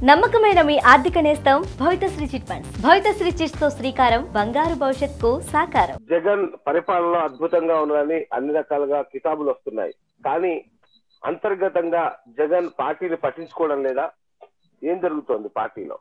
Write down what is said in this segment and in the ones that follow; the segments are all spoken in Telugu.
నమ్మకమైన మీ ఆర్థిక నేస్తం Bhavithasri chit funds Bhavithasri chits తో శ్రీకారం బంగారు భవిష్యత్తుకు సాకారం జగన్ పరిపాలన అద్భుతంగా ఉన్నదని అన్ని రకాలుగా కితాబులు వస్తున్నాయి కానీ అంతర్గతంగా జగన్ పార్టీని పట్టించుకోవడం లేదా ఏం జరుగుతోంది పార్టీలో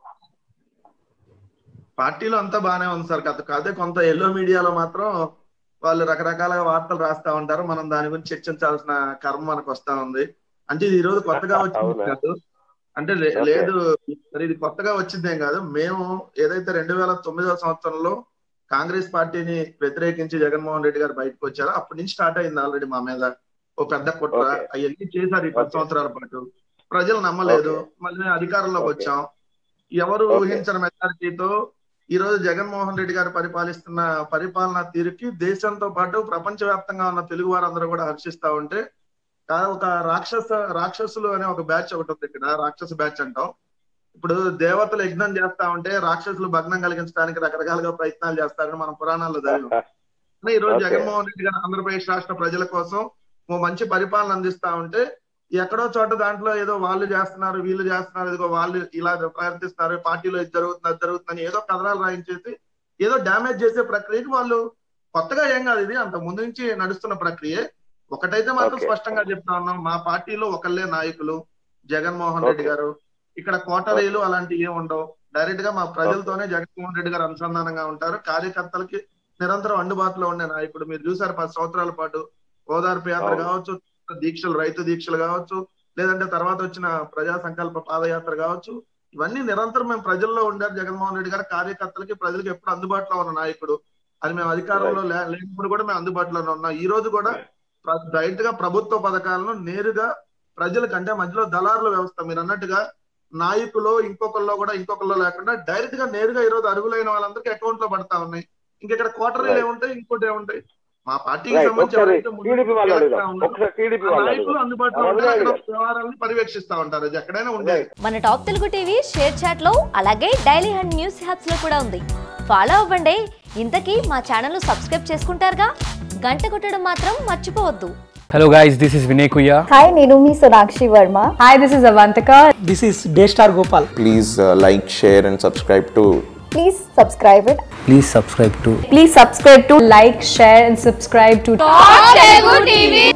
పార్టీలో అంతా బానే ఉంది సార్ కాదు కాదే కొంత ఎల్లో మీడియాలో మాత్రం వాళ్ళు రకరకాల వార్తలు రాస్తా ఉంటారు మనం దాని గురించి చర్చించాల్సిన కర్మ మనకు వస్తా ఉంది అంటే ఇది ఈ రోజు కొత్తగా వచ్చింది అవునా? కాదు అంటే లే- Okay. లేదు మరి ఇది కొత్తగా వచ్చిందేం కాదు మేము ఏదైతే రెండు వేల తొమ్మిదవ సంవత్సరంలో కాంగ్రెస్ పార్టీని వ్యతిరేకించి జగన్మోహన్ రెడ్డి గారు బయటకు వచ్చారో అప్పటి నుంచి స్టార్ట్ అయింది ఆల్రెడీ మా మీద ఓ పెద్ద కుట్ర Okay. అవన్నీ చేశారు ఈ పది Okay. సంవత్సరాల పాటు ప్రజలు నమ్మలేదు Okay. మళ్ళీ మేము అధికారంలోకి Okay. వచ్చాం ఎవరు Okay. ఊహించిన మెజారిటీతో ఈ రోజు జగన్మోహన్ రెడ్డి గారు పరిపాలిస్తున్న పరిపాలనా తీరుకి దేశంతో పాటు ప్రపంచవ్యాప్తంగా ఉన్న తెలుగు వారందరూ కూడా హర్షిస్తా ఉంటే కా- ఒక రాక్షస రాక్షసులు అనే ఒక బ్యాచ్ ఒకటి ఉంది ఇక్కడ రాక్షస బ్యాచ్ అంటాం ఇప్పుడు దేవతలు యజ్ఞం చేస్తా ఉంటే రాక్షసులు భగ్నం కలిగించడానికి రకరకాలుగా ప్రయత్నాలు చేస్తారని మనం పురాణాల్లో చదివాం కానీ ఈ రోజు Okay. జగన్మోహన్ రెడ్డి గారు ఆంధ్రప్రదేశ్ రాష్ట్ర ప్రజల కోసం ఓ మంచి పరిపాలన అందిస్తా ఉంటే ఎక్కడో చోట దాంట్లో ఏదో వాళ్ళు చేస్తున్నారు వీళ్ళు చేస్తున్నారు ఇదిగో వాళ్ళు ఇలా ప్రవర్తిస్తున్నారు పార్టీలో ఇది జరుగుతుంది అది జరుగుతుందని ఏదో కథనాలు రాయించేసి ఏదో డ్యామేజ్ చేసే ప్రక్రియకి వాళ్ళు కొత్తగా ఏం కాదు ఇది అంత ముందు నుంచి నడుస్తున్న ప్రక్రియ ఒకటైతే మాత్రం Okay. స్పష్టంగా చెప్తా ఉన్నాం మా పార్టీలో ఒకళ్ళే నాయకులు జగన్మోహన్ రెడ్డి Okay. గారు ఇక్కడ కోటరీలు అలాంటివి ఏమి ఉండవు డైరెక్ట్ గా మా ప్రజలతోనే జగన్మోహన్ రెడ్డి గారు అనుసంధానంగా ఉంటారు కార్యకర్తలకి నిరంతరం అందుబాటులో ఉండే నాయకుడు మీరు చూసారు పది సంవత్సరాల పాటు ఓదార్పు యాత్ర అవును. కావచ్చు దీక్షలు రైతు దీక్షలు కావచ్చు లేదంటే తర్వాత వచ్చిన ప్రజా సంకల్ప పాదయాత్ర కావచ్చు ఇవన్నీ నిరంతరం మేము ప్రజల్లో ఉండారు జగన్మోహన్ రెడ్డి గారు కార్యకర్తలకి ప్రజలకి ఎప్పుడు అందుబాటులో ఉన్న నాయకుడు అది మేము అధికారంలో లే- లేనప్పుడు కూడా మేము అందుబాటులోనే ఉన్నాం ఈ రోజు కూడా డైరెక్ట్ గా ప్రభుత్వ పథకాలను నేరుగా ప్రజలకు అంటే మధ్యలో దళారుల వ్యవస్థ మీరు అన్నట్టుగా నాయకులు ఇంకొకరిలో కూడా ఇంకొకరిలో లేకుండా డైరెక్ట్ గా నేరుగా ఈ రోజు అరుగులైన వాళ్ళందరికీ అకౌంట్ లో పడతా ఉన్నాయి ఇంకెక్కడ క్వార్టర్లు Right. ఏముంటాయి ఇంకోటి ఏముంటాయి మా పార్టీకి Right. సంబంధించి ఒకసారి ఎవరైతే ముందు టీడీపీ వాళ్ళు గెలుస్తా అడుగుదాం ఉన్నారో, ఒకసారి టీడీపీ ఆ వాళ్ళు నాయకులు అడుగుదాం అందుబాటులో ఎవరు ఉంటారు అక్కడ అడిగారు? వ్యవహారాలను పర్యవేక్షిస్తా ఉంటారు అది ఎక్కడైనా ఉండేది Right. మన top Telugu TV ShareChat లో అలాగే డైలీ హండ్ న్యూస్ హ్యాప్స్ లో కూడా ఉంది ఫాలో అవ్వండి ఇంతకీ మా ఛానల్ సబ్స్క్రైబ్ చేసుకుంటారుగా గంట కొట్టడం మాత్రం మర్చిపోవద్దు Hello guys, this is Vinay Kuya. Hi, నేను మీ Sonakshi Varma Hi, this is Avantika. This is Daystar Gopal. please uh, like, share, and subscribe to please subscribe it Please subscribe to Please subscribe to like, share, and subscribe to Top Telugu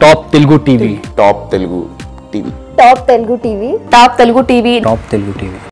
TV. Top Telugu TV. Top Telugu TV Top Telugu TV. Top Telugu TV.